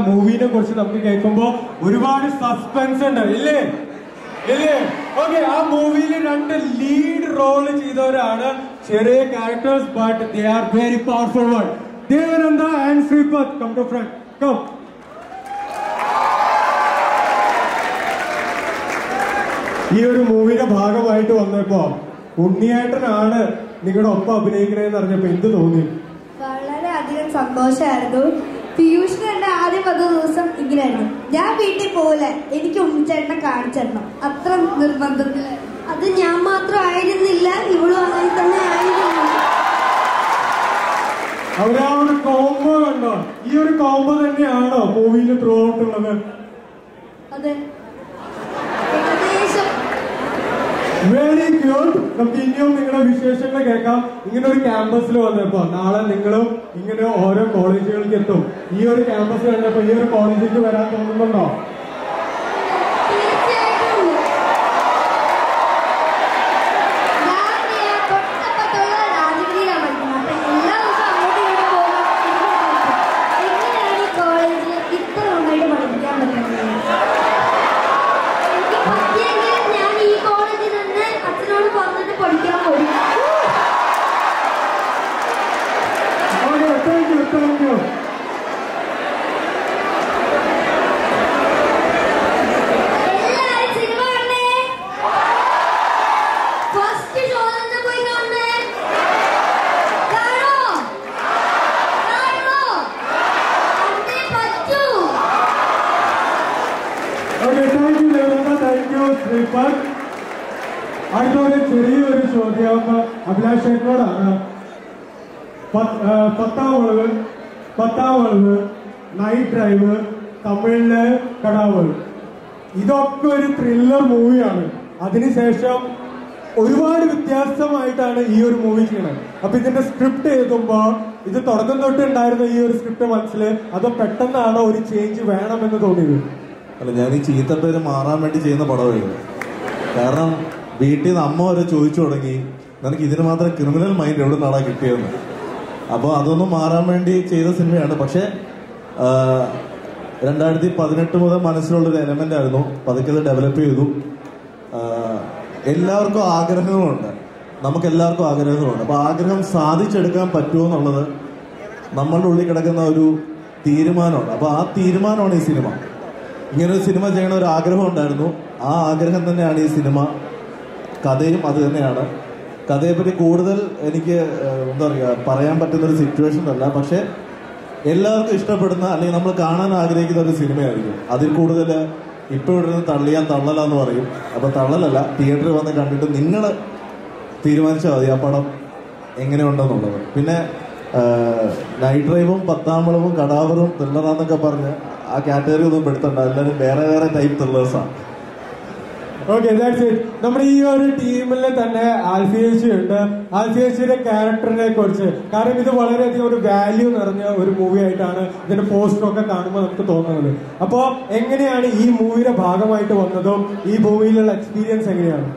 മൂവിനെ കുറിച്ച് നമുക്ക് കേൾക്കുമ്പോ ഒരുപാട് സസ്പെൻസ് ഉണ്ട് ഇല്ലേ ഇല്ലേ ഓക്കെ ആ മൂവിയിൽ രണ്ട് ലീഡ് റോള് ചെയ്തവരാണ് ചെറിയ characters but they are very powerful one Devananda and Sreepath come to front come ഈ ഒരു മൂവിയുടെ ഭാഗമായിട്ട് വന്നപ്പോ ഉണ്ണിയേട്ടനാണ് നിങ്ങളുടെ ഒപ്പം അഭിനയിക്കണേന്ന് അറിഞ്ഞപ്പോ എന്ത് തോന്നി വളരെ അധികം സന്തോഷമായിരുന്നു പീയൂഷിന് എന്നെ ആദ്യം വന്ന ദിവസം ഇങ്ങനെയായിരുന്നു ഞാൻ വീട്ടിൽ പോകില്ല എനിക്ക് ഉണ്ണിച്ചേട്ടനെ കാണിച്ചു തരണം അത്ര നിർബന്ധത്തില് അത് ഞാൻ മാത്രം ആയിരുന്നില്ല ഇവളും അങ്ങനെ തന്നെ ആയിരുന്നു അവരാ ഒരു കോംബോ കണ്ടോ ഈ ഒരു കോംബോ തന്നെയാണോ മൂവിയിൽ ത്രൂ ഔട്ട് ഉള്ളത് അതെ ഏകദേശം വെരി ഗുഡ് നമുക്ക് ഇനിയും നിങ്ങളുടെ വിശേഷങ്ങൾ കേൾക്കാം ഇങ്ങനെ ഒരു ക്യാമ്പസിൽ വന്നപ്പോ നാളെ നിങ്ങളും ഇങ്ങനെ ഓരോ കോളേജുകളിലേക്ക് എത്തും ഈ ഒരു ക്യാമ്പസ് കണ്ടപ്പോ ഈ ഒരു കോളേജിലേക്ക് വരാൻ തോന്നുന്നുണ്ടോ തീർച്ചയായിട്ടും ഉണ്ട്. ഞാൻ ദേ തൊട്ടപ്പുറത്തുള്ള രാജഗിരിയിലാണ് പഠിക്കുന്നത്. അപ്പൊ എല്ലാ ദിവസവും അങ്ങോട്ടും ഇങ്ങോട്ടും പോകാൻ എനിക്ക് പറ്റും. എങ്ങനെയാണ് ഈ കോളേജിൽ ഇത്ര നന്നായിട്ട് പഠിപ്പിക്കാൻ പറ്റുന്നത് എനിക്ക് പറ്റിയെങ്കിൽ ഞാൻ ഈ കോളേജിൽ നിന്ന് അച്ഛനോട് പറഞ്ഞിട്ട് പഠിക്കാൻ പോയി okay thank you thank you എല്ലാരും സിനിമ കണ്ടേ ഫസ്റ്റ് ഷോ തന്നെ പോയി കാണണേ കാണോ കാണോ കണ്ടേ പറ്റൂ okay thank you Devananda thank you Sreepath അടുത്തൊരു ചെറിയൊരു ചോദ്യം അഭിലാഷ് ചേട്ടനോടാണ് പത്ത്- ആ, പത്താം വളവ് പത്താം വളവ് നൈറ്റ് ഡ്രൈവ് തമിഴിലെ കടാവ് ഇതൊക്കെ ഒരു ത്രില്ലർ മൂവിയാണ് അതിനുശേഷം ഒരുപാട് വ്യത്യാസമായിട്ടാണ് ഈ ഒരു മൂവി ചെയ്യണത് അപ്പൊ ഇതിന്റെ സ്ക്രിപ്റ്റ് എഴുതുമ്പോ ഇത് തുടക്കം തൊട്ട് ഉണ്ടായിരുന്ന ഈ ഒരു സ്ക്രിപ്റ്റ് മനസ്സിൽ അതോ പെട്ടെന്നാണോ ഒരു ചേഞ്ച് വേണമെന്ന് തോന്നിയത് അല്ല ഞാൻ ഈ ചീത്തപ്പേര് മാറാൻ വേണ്ടി ചെയ്യുന്ന പടമായിരുന്നു കാരണം വീട്ടിൽ നിന്ന് അമ്മ വരെ ചോദിച്ചു തുടങ്ങി നിനക്ക് ഇതിന് മാത്രം ക്രിമിനൽ മൈൻഡ് എവിടെ നിന്നാടാ കിട്ടിയതെന്ന് അപ്പോൾ അതൊന്നും മാറാൻ വേണ്ടി ചെയ്ത സിനിമയാണ് പക്ഷേ ആ, രണ്ടായിരത്തി പതിനെട്ട് മുതൽ മനസ്സിലുള്ളൊരു എലമെന്റ് ആയിരുന്നു പതുക്കെ അത് ഡെവലപ്പ് ചെയ്തു ആ, എല്ലാവർക്കും ആഗ്രഹങ്ങളുണ്ട് നമുക്ക് എല്ലാവർക്കും ആഗ്രഹങ്ങളുണ്ട് അപ്പോൾ ആഗ്രഹം സാധിച്ചെടുക്കാൻ പറ്റുമോ എന്നുള്ളത് നമ്മളുടെ ഉള്ളിൽ കിടക്കുന്ന ഒരു തീരുമാനമുണ്ട് അപ്പോൾ ആ തീരുമാനമാണ് ഈ സിനിമ ഇങ്ങനെ ഒരു സിനിമ ചെയ്യണ ഒരു ആഗ്രഹം ഉണ്ടായിരുന്നു ആ ആഗ്രഹം തന്നെയാണ് ഈ സിനിമ കഥയും അത് തന്നെയാണ് കഥയെപ്പറ്റി കൂടുതൽ എനിക്ക് ഏഹ്, എന്താ പറയുക പറയാൻ പറ്റുന്ന ഒരു സിറ്റുവേഷൻ അല്ല പക്ഷെ എല്ലാവർക്കും ഇഷ്ടപ്പെടുന്ന അല്ലെങ്കിൽ നമ്മൾ കാണാൻ ആഗ്രഹിക്കുന്ന ഒരു സിനിമയായിരിക്കും അതിൽ കൂടുതൽ ഇപ്പൊ ഇവിടെ നിന്ന് തള്ളിയാൻ തള്ളലാന്ന് പറയും അപ്പൊ തള്ളലല്ല തിയേറ്ററിൽ വന്ന് കണ്ടിട്ട് നിങ്ങൾ തീരുമാനിച്ചാൽ മതി ആ പടം എങ്ങനെയുണ്ടെന്നുള്ളത് പിന്നെ നൈറ്റ് ഡ്രൈവും പത്താമ്പളവും കടാവറും ത്രില്ലറാന്നൊക്കെ പറഞ്ഞ് ആ കാറ്റഗറി ഒന്നും പെടുത്തണ്ട എല്ലാവരും വേറെ വേറെ ടൈപ്പ് ത്രില്ലേഴ്സാണ് ഓക്കെ ദാറ്റ്സ് ഇറ്റ് നമ്മുടെ ഈ ഒരു ടീമിൽ തന്നെ ആൽഫിയേച്ചി ഉണ്ട് ആൽഫിയേച്ചിയുടെ ക്യാരക്ടറിനെ കുറിച്ച് കാരണം ഇത് വളരെയധികം ഒരു വാല്യൂ നിറഞ്ഞ ഒരു മൂവി ആയിട്ടാണ് ഇതിന്റെ പോസ്റ്റർ ഒക്കെ കാണുമ്പോൾ നമുക്ക് തോന്നുന്നത് അപ്പോ എങ്ങനെയാണ് ഈ മൂവിയുടെ ഭാഗമായിട്ട് വന്നതും ഈ മൂവിയിലുള്ള എക്സ്പീരിയൻസ് എങ്ങനെയാണ്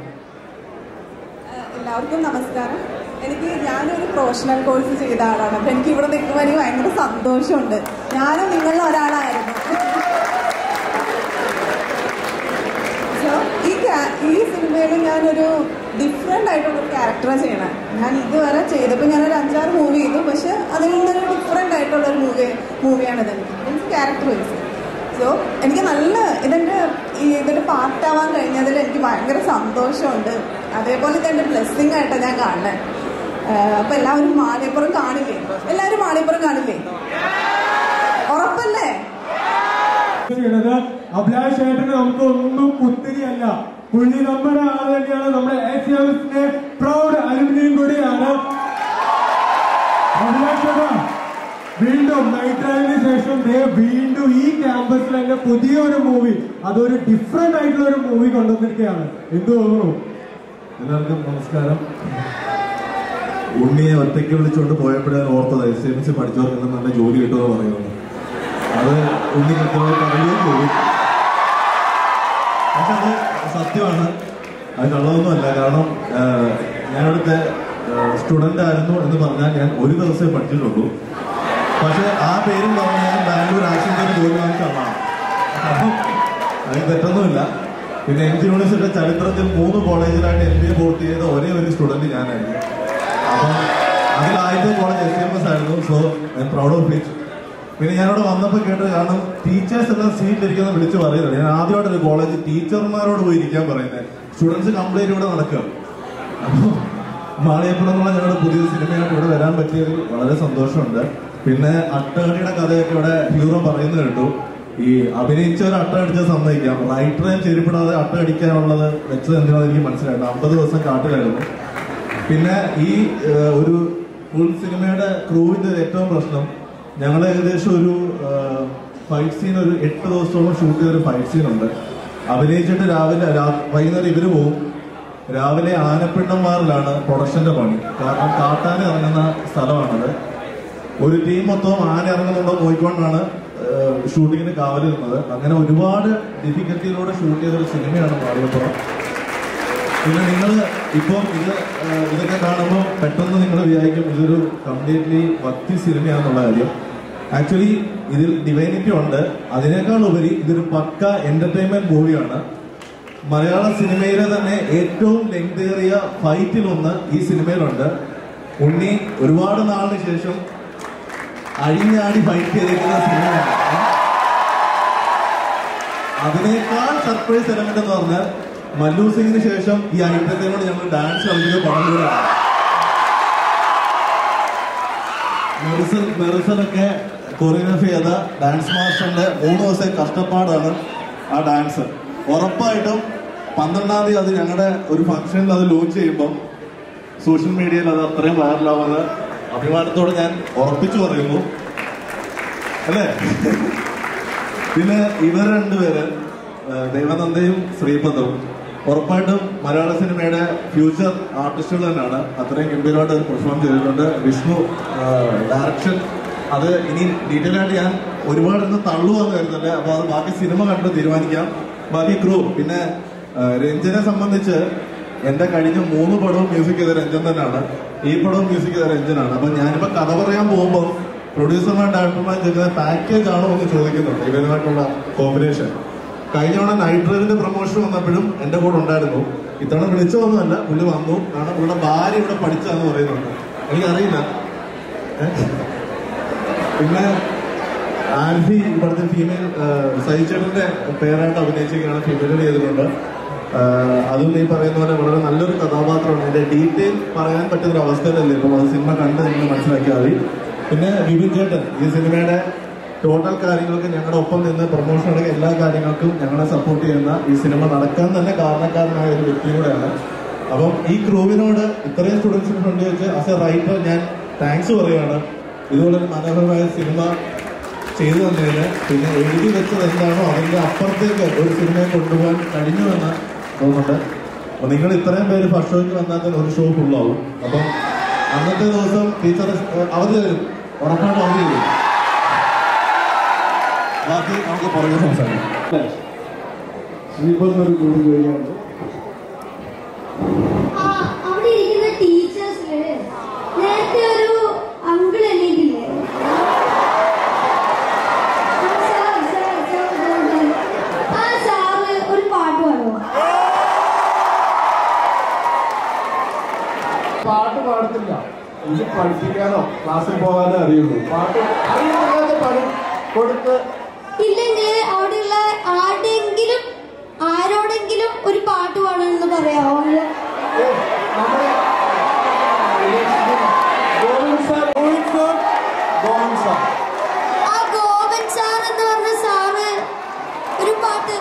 എല്ലാവർക്കും നമസ്കാരം എനിക്ക് ഞാനൊരു പ്രൊഫഷണൽ കോഴ്സ് ചെയ്ത ആളാണ് അപ്പൊ എനിക്ക് ഇവിടെ നിൽക്കുമ്പോൾ എനിക്ക് ഭയങ്കര സന്തോഷമുണ്ട് ഞാനും നിങ്ങളിൽ ഒരാളായിരുന്നു സോ ഈ ca- ഈ സിനിമയിൽ ഞാനൊരു ഡിഫറെൻ്റ് ആയിട്ടുള്ള ഒരു ക്യാരക്ടറാണ് ചെയ്യണം ഞാൻ ഇതുവരെ ചെയ്തപ്പോൾ ഞാനൊരു അഞ്ചാറ് മൂവി ചെയ്തു പക്ഷെ അതിൽ നിന്നൊരു ഡിഫറെൻ്റ് ആയിട്ടുള്ള ഒരു മൂവി മൂവിയാണ് ഇതെനിക്ക് മീൻസ് ക്യാരക്ടർ വൈസ് സോ എനിക്ക് നല്ല ഇതെൻ്റെ ഈ ഇതിൻ്റെ പാർട്ടാവാൻ കഴിഞ്ഞതിൽ എനിക്ക് ഭയങ്കര സന്തോഷമുണ്ട് അതേപോലെ ഇതെൻ്റെ ബ്ലെസ്സിങ് ആയിട്ടാണ് ഞാൻ കാണുന്നത് അപ്പം എല്ലാവരും മാളിയപ്പുറം കാണില്ലേ എല്ലാവരും മാളിയപ്പുറം കാണില്ലേ ഉറപ്പല്ലേ ചെയ്യുന്നത് അഭിലാഷ് ചേട്ടന് നമുക്ക് ഒന്നും പുത്തിരിയല്ല പുള്ളി നമ്മുടെ ആൾ തന്നെയാണ് നമ്മുടെ ഏഷ്യാസിന്റെ പ്രൗഡ് അലുമിനിയം കൂടിയാണ് അഭിലാഷ് ചേട്ടാ വീണ്ടും നൈറ്റ് ഡ്രൈവിന് ശേഷം ദേ വീണ്ടും ഈ ക്യാമ്പസിൽ തന്നെ പുതിയൊരു മൂവി അതൊരു ഡിഫറെന്റ് ആയിട്ടുള്ള ഒരു മൂവി കൊണ്ടുവന്നിരിക്കുകയാണ് എന്ത് തോന്നുന്നു എല്ലാവർക്കും നമസ്കാരം ഉണ്ണിയെ ഒറ്റയ്ക്ക് വിളിച്ചുകൊണ്ട് പോയപ്പോഴാണ് ഓർത്തത് എസ് എം സി പഠിച്ചവർക്കെല്ലാം നല്ല ജോലി കിട്ടുമെന്ന് പറയുന്നത് അത് ഉണ്ണി കൃത്യമായി പറയുകയും ചെയ്തു പക്ഷെ അത് സത്യമാണ് അത് കള്ളതൊന്നുമല്ല കാരണം ആഹ്, ഞാനിവിടുത്തെ സ്റ്റുഡന്റ് ആയിരുന്നു എന്ന് പറഞ്ഞാൽ ഞാൻ ഒരു ദിവസമേ പഠിച്ചിട്ടുള്ളൂ പക്ഷെ ആ പേരും പറഞ്ഞ് ഞാൻ ബാംഗ്ലൂർ ആശുപത്രിയിൽ ജോലി വാങ്ങിച്ച ആളാണ് അപ്പം അതിന് തെറ്റൊന്നുമില്ല പിന്നെ എം ജി യൂണിവേഴ്സിറ്റിയുടെ ചരിത്രത്തിൽ മൂന്ന് കോളേജിലായിട്ട് എം ബി എ പൂർത്തി ചെയ്ത ഒരേ ഒരു സ്റ്റുഡന്റ് ഞാനായിരുന്നു അപ്പം അതിൽ ആദ്യത്തെ കോളേജ് എസ് എം എസ് ആയിരുന്നു so I am proud of it പിന്നെ ഞാനിവിടെ വന്നപ്പോൾ കേട്ട് കാരണം ടീച്ചേഴ്സ് എല്ലാം സീറ്റിലിരിക്കുന്ന വിളിച്ച് പറയുന്നത് ഞാൻ ആദ്യമായിട്ട് ഒരു കോളേജ് ടീച്ചർമാരോട് പോയി ഇരിക്കാൻ പറയുന്നത് സ്റ്റുഡൻസ് കംപ്ലൈന്റ് ഇവിടെ നടക്കുക അപ്പോൾ മാളിയപ്പുറം എന്നുള്ള ഞങ്ങളുടെ പുതിയ സിനിമയായിട്ട് ഇവിടെ വരാൻ പറ്റിയതിൽ വളരെ സന്തോഷമുണ്ട് പിന്നെ അട്ടകടിയുടെ കഥയൊക്കെ ഇവിടെ ഹീറോ പറയുന്നത് കേട്ടു ഈ അഭിനയിച്ചവർ അട്ട അടിച്ചാൽ സമ്മതിക്കാം റൈറ്ററെ ചെരുപ്പിടാതെ അട്ട അടിക്കാനുള്ളത് വെച്ചത് എന്തിനാണെന്ന് എനിക്ക് മനസ്സിലായിട്ടുണ്ട് അമ്പത് ദിവസം കാട്ടിലായിരുന്നു പിന്നെ ഈ ഏഹ്, ഒരു ഫുൾ സിനിമയുടെ ക്രൂവിന്റെ ഏറ്റവും പ്രശ്നം ഞങ്ങൾ ഏകദേശം ഒരു ഫൈറ്റ് സീൻ ഒരു എട്ട് ദിവസത്തോളം ഷൂട്ട് ചെയ്ത ഒരു ഫൈറ്റ് സീൻ ഉണ്ട് അഭിനയിച്ചിട്ട് രാവിലെ രാ- വൈകുന്നേരം ഇവര് പോവും രാവിലെ ആനപ്പിണ്ടന്മാരിലാണ് പ്രൊഡക്ഷന്റെ പണി കാരണം കാട്ടാന ഇറങ്ങുന്ന സ്ഥലമാണത് ഒരു ടീം മൊത്തം ആന ഇറങ്ങുന്നുണ്ടോ നോക്കിക്കൊണ്ടാണ് ഏഹ്, ഷൂട്ടിങ്ങിന് കാവൽ നിന്നത് അങ്ങനെ ഒരുപാട് ഡിഫിക്കൽറ്റിയിലൂടെ ഷൂട്ട് ചെയ്ത ഒരു സിനിമയാണ് മാറിയപ്പുറം പിന്നെ നിങ്ങൾ ഇപ്പം ഇത് ഏഹ്, ഇതൊക്കെ കാണുമ്പോൾ പെട്ടെന്ന് നിങ്ങൾ വിചാരിക്കും ഇതൊരു കംപ്ലീറ്റ്ലി ഭക്തി സിനിമയാണെന്നുള്ള കാര്യം ആക്ച്വലി ഇതിൽ ഡിവൈനിറ്റി ഉണ്ട് അതിനേക്കാൾ ഉപരി ഇതൊരു പക്ക എന്റർടൈൻമെന്റ് മൂവിയാണ് മലയാള സിനിമയിലെ തന്നെ ഏറ്റവും ലെങ്തേറിയ ഫൈറ്റിലൊന്ന് ഈ സിനിമയിലുണ്ട് ഉണ്ണി ഒരുപാട് നാളിന് ശേഷം അഴിഞ്ഞാടി ഫൈറ്റ് ചെയ്തിരിക്കുന്ന സിനിമയാണ് അതിനേക്കാൾ സർപ്രൈസ് എലമെന്റ് എന്ന് പറഞ്ഞാൽ മല്ലു സിംഗിന് ശേഷം ഈ ഐറ്റത്തിനോട് ഞങ്ങൾ ഡാൻസ് കളിക്കുന്ന പടം കൂടെയാണ് മെറിസൽ മെറിസലൊക്കെ കൊറിയോഗ്രാഫി ചെയ്ത ഡാൻസ് മാസ്റ്ററിന്റെ മൂന്ന് ദിവസത്തെ കഷ്ടപ്പാടാണ് ആ ഡാൻസ് ഉറപ്പായിട്ടും പന്ത്രണ്ടാം തീയതി അത് ഞങ്ങളുടെ ഒരു ഫംഗ്ഷനിൽ അത് ലോഞ്ച് ചെയ്യുമ്പോൾ സോഷ്യൽ മീഡിയയിൽ അത് അത്രയും വൈറലാവുന്നത് അഭിമാനത്തോടെ ഞാൻ ഉറപ്പിച്ചു പറയുന്നു അല്ലേ പിന്നെ ഇവർ രണ്ടുപേര് ആ, ദേവനന്ദയും ശ്രീപദവും ഉറപ്പായിട്ടും മലയാള സിനിമയുടെ ഫ്യൂച്ചർ ആർട്ടിസ്റ്റുകൾ തന്നെയാണ് അത്രയും ഗംഭീരമായിട്ട് പെർഫോം ചെയ്തിട്ടുണ്ട് വിഷ്ണു ഡയറക്ഷൻ അത് ഇനി ഡീറ്റെയിൽ ആയിട്ട് ഞാൻ ഒരുപാട് ഇന്ന് തള്ളുവാന്ന് കരുതുന്നുണ്ട് അപ്പൊ അത് ബാക്കി സിനിമ കണ്ട് തീരുമാനിക്കാം ബാക്കി ക്രൂ പിന്നെ ആ, രഞ്ജനെ സംബന്ധിച്ച് എന്റെ കഴിഞ്ഞ മൂന്ന് പടവും മ്യൂസിക് ചെയ്ത രഞ്ജൻ തന്നെയാണ് ഈ പടവും മ്യൂസിക് ചെയ്ത രഞ്ജനാണ് അപ്പൊ ഞാനിപ്പോ കഥ പറയാൻ പോകുമ്പോൾ പ്രൊഡ്യൂസർമാർ ഡയറക്ടർമാർ ചോദിക്കുന്നത് പാക്കേജ് ആണോ എന്ന് ചോദിക്കുന്നുണ്ട് ഇവരുമായിട്ടുള്ള കോമ്പിനേഷൻ കഴിഞ്ഞ തവണ നൈറ്റ് ഡ്രൈവിന്റെ പ്രൊമോഷൻ വന്നപ്പോഴും എന്റെ കൂടെ ഉണ്ടായിരുന്നു ഇത്തവണ വിളിച്ചതൊന്നുമല്ല പുള്ളി വന്നു കാരണം പുള്ളിയുടെ ഭാര്യ ഇവിടെ പഠിച്ചതെന്ന് പറയുന്നുണ്ട് എനിക്കറിയില്ല ഏ? പിന്നെ ആൽഫി ഇവിടുത്തെ ഫീമെയിൽ സഹിച്ചേട്ടന്റെ പേരായിട്ട് അഭിനയിച്ചിരിക്കുകയാണ് ഫീമെയിൽ ചെയ്തിട്ടുണ്ട് ആ, അതും ഈ പറയുന്ന പോലെ വളരെ നല്ലൊരു കഥാപാത്രമാണ് ഇതിന്റെ ഡീറ്റെയിൽ പറയാൻ പറ്റുന്ന ഒരു അവസ്ഥയിലല്ലേ ഇപ്പം അത് സിനിമ കണ്ട് നിങ്ങൾ മനസ്സിലാക്കിയാൽ മതി പിന്നെ വിപിൻ ചേട്ടൻ ഈ സിനിമയുടെ ടോട്ടൽ കാര്യങ്ങൾക്ക് ഞങ്ങളുടെ ഒപ്പം നിന്ന് പ്രൊമോഷൻ അടക്കം എല്ലാ കാര്യങ്ങൾക്കും ഞങ്ങളെ സപ്പോർട്ട് ചെയ്യുന്ന ഈ സിനിമ നടക്കാൻ തന്നെ കാരണക്കാരനായ ഒരു വ്യക്തി കൂടെയാണ് അപ്പം ഈ ക്രൂവിനോട് ഇത്രയും സ്റ്റുഡൻസിന് ഫ്രണ്ട് വെച്ച് ആസ് എ റൈറ്റർ ഞാൻ താങ്ക്സ് പറയുകയാണ് ഇതുപോലെ ഒരു മനോഹരമായ സിനിമ ചെയ്തു തന്നതിന് പിന്നെ എഴുതി വെച്ചത് എന്താണോ അതിന്റെ അപ്പുറത്തേക്ക് ഒരു സിനിമയെ കൊണ്ടുപോകാൻ കഴിഞ്ഞുവെന്ന് തോന്നുന്നുണ്ട് അപ്പൊ നിങ്ങൾ ഇത്രയും പേര് ഫസ്റ്റ് ഷോയ്ക്ക് വന്നാൽ തന്നെ ഒരു ഷോ ഫുള്ളാവും അപ്പം അന്നത്തെ ദിവസം ടീച്ചർ അവധി തരും ഉറപ്പായിട്ടും അവധി തരും ബാക്കി നമുക്ക് പുറകെ സംസാരിക്കാം ശ്രീപദ് ഒരു കൂടി ചോദിക്കാറുണ്ട് ആ, അവിടെ ഇരിക്കുന്ന ടീച്ചേഴ്സില് നേരത്തെ ഒരു അങ്കിൾ എണീറ്റില്ലേ ആ, sir, sir, sir, sir, sir. ആ സാറ് ഒരു പാട്ട് പാടുമോ പാട്ട് പാടത്തില്ല ഇത് പഠിപ്പിക്കാനോ ക്ലാസ്സിൽ പോകാനോ അറിയുള്ളൂ പാട്ട് അറിയാതെ പഠി കൊടുത്ത് ഇല്ലെങ്കിൽ അവിടെയുള്ള ആരുടെയെങ്കിലും ആരോടെങ്കിലും ഒരു പാട്ട് പാടണമെന്ന് പറയാമോ ഏ, നമ്മുടെ Govind sir Govind sir Govind sir ആ ഗോവൻ സാർ എന്ന് പറഞ്ഞ സാറ് ഒരു പാട്ട്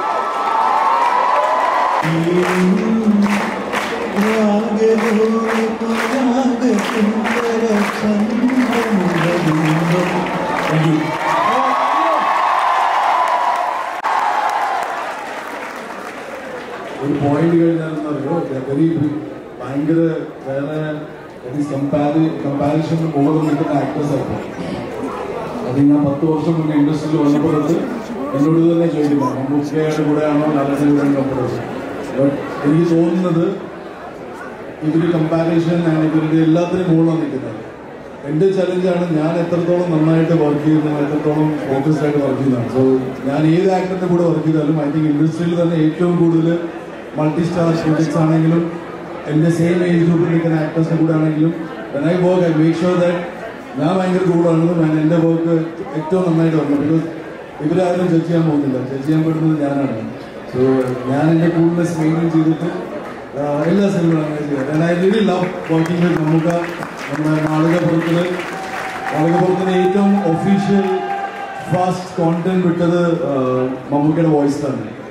ഒരു പോയിന്റ് കഴിഞ്ഞാൽ അറിയോ വെരി ഭയങ്കര വേറെ കമ്പാരി കമ്പാരിഷന് മുകളിൽ നിൽക്കുന്ന ആക്ടേഴ്സ് ആയിരുന്നു അത് ഞാൻ പത്ത് വർഷം മുന്നേ ഇൻഡസ്ട്രിയിൽ വന്നപ്പോൾ തൊട്ട് എന്നോട് ഇത് തന്നെ ചോദിക്കുന്നത് മമ്മൂക്കയുടെ കൂടെയാണോ നല്ലതിന്റെ കൂടെ കമ്പറേഷൻ എനിക്ക് തോന്നുന്നത് ഇവര് കമ്പാരിഷൻ ആണ് ഇവരുടെ എല്ലാത്തിനും മുകളിലാണ് നിൽക്കുന്നത് എന്റെ ചലഞ്ചാണ് ഞാൻ എത്രത്തോളം നന്നായിട്ട് വർക്ക് ചെയ്യുന്നു എത്രത്തോളം ഫോക്കസ്ഡ് ആയിട്ട് വർക്ക് ചെയ്യുന്നതാണ് സോ ഞാൻ ഏത് ആക്ടറിന്റെ കൂടെ വർക്ക് ചെയ്താലും ഐ തിങ്ക് ഇൻഡസ്ട്രിയിൽ തന്നെ ഏറ്റവും കൂടുതൽ മൾട്ടി സ്റ്റാർ പ്രൊജക്ട്സ് ആണെങ്കിലും എന്റെ സെയിം ഏജ് ഗ്രൂപ്പിൽ നിൽക്കുന്ന ആക്ടേഴ്സിന്റെ കൂടെ ആണെങ്കിലും I work I make sure that ഞാൻ ഭയങ്കര കൂടാണെന്നും ഞാൻ എന്റെ വർക്ക് ഏറ്റവും നന്നായിട്ട് വരണം ബിക്കോസ് ഇവരാരും ജഡ്ജ് ചെയ്യാൻ പോകുന്നില്ല ജഡ്ജ് ചെയ്യാൻ പറ്റുന്നത് ഞാനാണ് സോ ഞാൻ എന്റെ കൂൾനെസ് മെയിൻറ്റെയിൻ ചെയ്തിട്ട് ആഹ് എല്ലാ സിനിമകളും അങ്ങനെ ചെയ്യാം I really love working with Mammookka നമ്മുടെ നാടകപുറത്തില് നാടകപുറത്തിന് ഏറ്റവും ഒഫീഷ്യൽ ഫാസ്റ്റ് കോണ്ടന്റ് വിട്ടത് ആഹ് മമ്മൂക്കയുടെ വോയിസിലാണ്